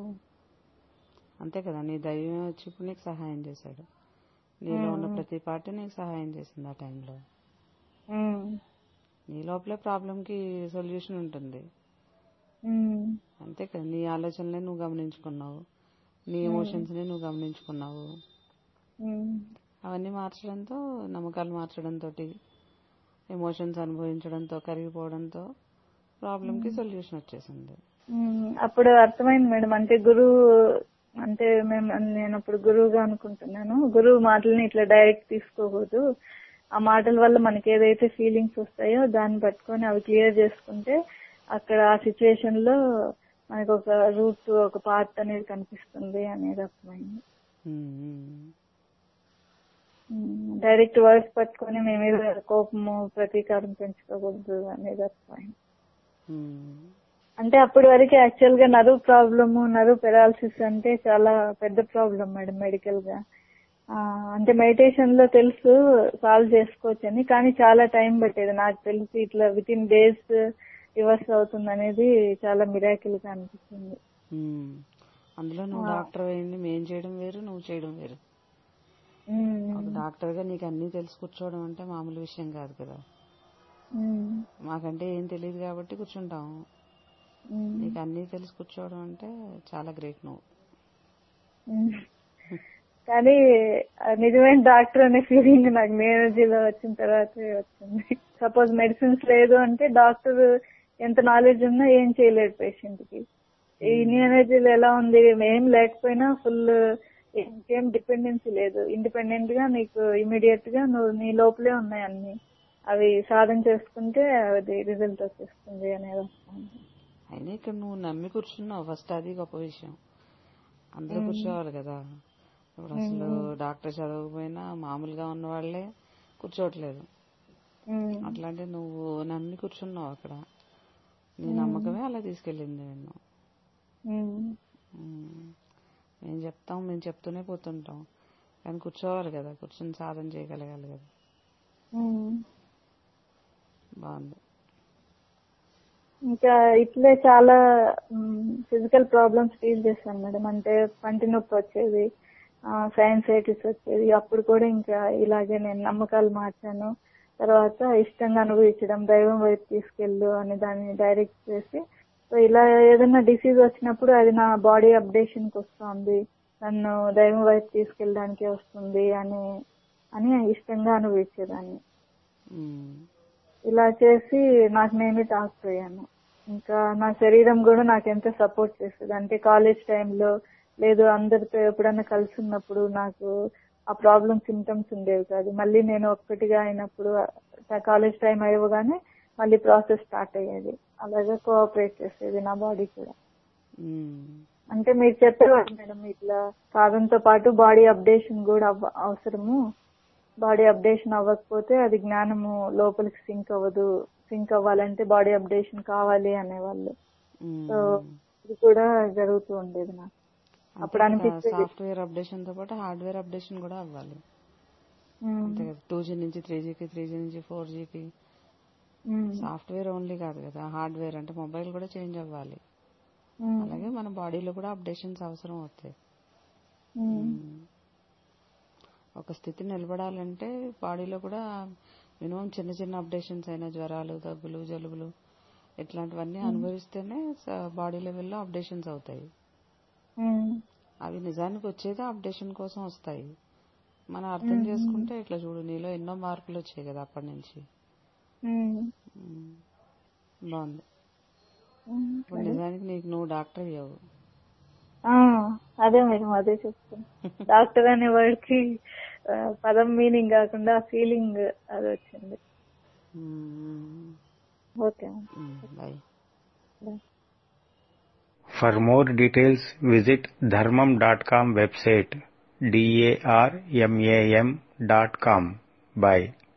అంతే కదా నీ దైవం వచ్చి ఇప్పుడు నీకు సహాయం చేశాడు నీలో ఉన్న ప్రతి పార్టీ నీకు సహాయం చేసింది ఆ టైంలో ఉమ్. నీ లోపలే ప్రాబ్లంకి సొల్యూషన్ ఉంటుంది ఉమ్. అంతే కదా నీ ఆలోచనలే నువ్వు గమనించుకున్నావు నీ ఎమోషన్స్ ని నువ్వు గమనించుకున్నావు ఉమ్. అవన్నీ మార్చడంతో నమ్మకాలు మార్చడంతో ఎమోషన్స్ అనుభవించడంతో కరిగిపోవడంతో ప్రాబ్లం కి సొల్యూషన్ వచ్చేసింది ఉమ్, అప్పుడు అర్థమైంది మేడం అంటే గురువు అంటే మేము నేను అప్పుడు గురువుగా అనుకుంటున్నాను గురువు మాటల్ని ఇట్లా డైరెక్ట్ తీసుకోకూడదు ఆ మాటల వల్ల మనకి ఏదైతే ఫీలింగ్స్ వస్తాయో దాన్ని పట్టుకొని అవి క్లియర్ చేసుకుంటే అక్కడ ఆ సిచ్యువేషన్ లో మనకు ఒక రూట్ ఒక పార్ట్ అనేది కనిపిస్తుంది అనేది అర్థమైంది ఉమ్, ఉమ్. డైరెక్ట్ వర్డ్స్ పట్టుకొని మీ మీద కోపము ప్రతీకారం పెంచుకోకూడదు అనేది అర్థమైంది ఉమ్. అంటే అప్పటి వరకు యాక్చువల్ గా నరువు ప్రాబ్లము నరువు పెరాలసిస్ అంటే చాలా పెద్ద ప్రాబ్లం మేడం మెడికల్ గా ఆ, అంటే మెడిటేషన్ లో తెలుసు సాల్వ్ చేసుకోవచ్చు అని కానీ చాలా టైం పట్టేది నాకు తెలిసి ఇట్లా విత్ ఇన్ డేస్ రివర్స్ అవుతుంది అనేది చాలా మిరాకిల్ గా అనిపిస్తుంది ఉమ్. అందులో నువ్వు డాక్టర్ అయింది మేం చేయడం వేరు నువ్వు చేయడం వేరు ఉమ్, ఒక డాక్టర్ గా నీకు అన్ని తెలిసి కూర్చోవడం అంటే మామూలు విషయం కాదు కదా ఉమ్, మాకంటే ఏం తెలియదు కాబట్టి కూర్చుంటాం ఉమ్, నీకు అన్ని తెలిసి కూర్చోవడం అంటే చాలా గ్రేట్ నువ్వు ఉమ్. కానీ ఆ నిజమైన డాక్టర్ అనే ఫీలింగ్ నాకు నేనర్జీలో వచ్చిన తర్వాతే వచ్చింది సపోజ్ మెడిసిన్స్ లేదు అంటే డాక్టర్ ఎంత నాలెడ్జ్ ఉన్నా ఏం చేయలేడు పేషెంట్ కి ఈ ఎనర్జీలో ఎలా ఉంది ఏం లేకపోయినా ఫుల్ ఇంకేం డిపెండెన్సీ లేదు ఇండిపెండెంట్ గా నీకు ఇమీడియట్ గా నువ్వు నీ లోపలే ఉన్నాయి అన్ని అవి సాధన చేసుకుంటే అది రిజల్ట్ వచ్చేస్తుంది అనేది వస్తుంది అయినా ఇక్కడ నువ్వు నమ్మి కూర్చున్నావు ఫస్ట్ అది గొప్ప విషయం అందరూ కూర్చోవాలి కదా ఇప్పుడు అసలు డాక్టర్ చదవకపోయినా మామూలుగా ఉన్న వాళ్ళే కూర్చోవట్లేదు ఉమ్, అట్లాంటి నువ్వు నమ్మి కూర్చున్నావు అక్కడ నీ నమ్మకమే అలా తీసుకెళ్ళింది నిన్ను ఉమ్, ఉమ్. మేము చెప్తాం మేము చెప్తూనే పోతుంటాం కానీ కూర్చోవాలి కదా కూర్చొని సాధన చేయగలగాలి కదా ఉమ్. బాగుంది ఇంకా ఇట్లే చాలా ఫిజికల్ ప్రాబ్లమ్స్ ఫీల్ చేశాను మేడం అంటే పంటి నొప్పి వచ్చేది సైన్సైటిస్ వచ్చేది అప్పుడు కూడా ఇంకా ఇలాగే నేను నమ్మకాలు మార్చాను తర్వాత ఇష్టంగా అనుభవించడం దైవం వైపు తీసుకెళ్ళు అని దాన్ని డైరెక్ట్ చేసి సో ఇలా ఏదైనా డిసీజ్ వచ్చినప్పుడు అది నా బాడీ అప్డేషన్ కి వస్తుంది నన్ను దైవం వైపు తీసుకెళ్ళడానికి వస్తుంది అని అని ఇష్టంగా అనుభవించేదాన్ని ఉమ్. ఇలా చేసి నాకు నేనే టాక్ అయ్యాను ఇంకా నా శరీరం కూడా నాకు ఎంత సపోర్ట్ చేస్తుంది అంటే కాలేజ్ టైంలో లేదు అందరితో ఎప్పుడన్నా కలిసి ఉన్నప్పుడు నాకు ఆ ప్రాబ్లం సిమ్టమ్స్ ఉండేవి కాదు మళ్ళీ నేను ఒక్కటిగా అయినప్పుడు కాలేజ్ టైం అయ్యగానే మళ్ళీ ప్రాసెస్ స్టార్ట్ అయ్యేది అలాగే కోఆపరేట్ చేసేది నా బాడీ కూడా ఉమ్. అంటే మీరు చెప్పేవారు మేడం ఇట్లా సాధనతో పాటు బాడీ అప్డేషన్ కూడా అవ్వ- అవసరము బాడీ అప్డేషన్ అవ్వకపోతే అది జ్ఞానము లోపలికి సింక్ అవ్వదు సింక్ అవ్వాలంటే బాడీ అప్డేషన్ కావాలి అనేవాళ్ళు ఉమ్. సో ఇది కూడా జరుగుతూ ఉండేది నాకు అప్పుడు అనిపించేది సాఫ్ట్వేర్ అప్డేషన్ తో పాటు హార్డ్వేర్ అప్డేషన్ కూడా అవ్వాలి ఉమ్, అంతే కదా టూ జీ నుంచి త్రీ జీకి త్రీ జీ నుంచి ఫోర్ జీకి ఉమ్, సాఫ్ట్వేర్ ఓన్లీ కాదు కదా హార్డ్వేర్ అంటే మొబైల్ కూడా చేంజ్ అవ్వాలి ఉమ్, అలాగే మన బాడీలో కూడా అప్డేషన్స్ అవసరం అవుతాయి ఉమ్, ఉమ్. ఒక స్థితి నిలబడాలంటే బాడీలో కూడా మినిమం చిన్న చిన్న అప్డేషన్స్ అయిన జ్వరాలు దగ్గులు జలుబులు ఇట్లాంటివన్నీ అనుభవిస్తేనే బాడీ లెవెల్లో అప్డేషన్స్ అవుతాయి ఉమ్, అవి నిజానికి వచ్చేదే అప్డేషన్ కోసం వస్తాయి మనం అర్థం చేసుకుంటే ఇట్లా చూడు నీలో ఎన్నో మార్పులు వచ్చాయి కదా అప్పటి నుంచి ఉమ్, ఉమ్. బాగుంది ఉమ్. ఇప్పుడు నిజానికి నీకు నువ్వు డాక్టర్ అయ్యావు ఆ, అదే మేడం అదే చెప్తాను డాక్టర్ అనే వర్డ్ కి ఆ, పదం మీనింగ్ కాకుండా ఫీలింగ్ అది వచ్చింది okay bye For more details, visit dharmam.com website darmam.com. Bye.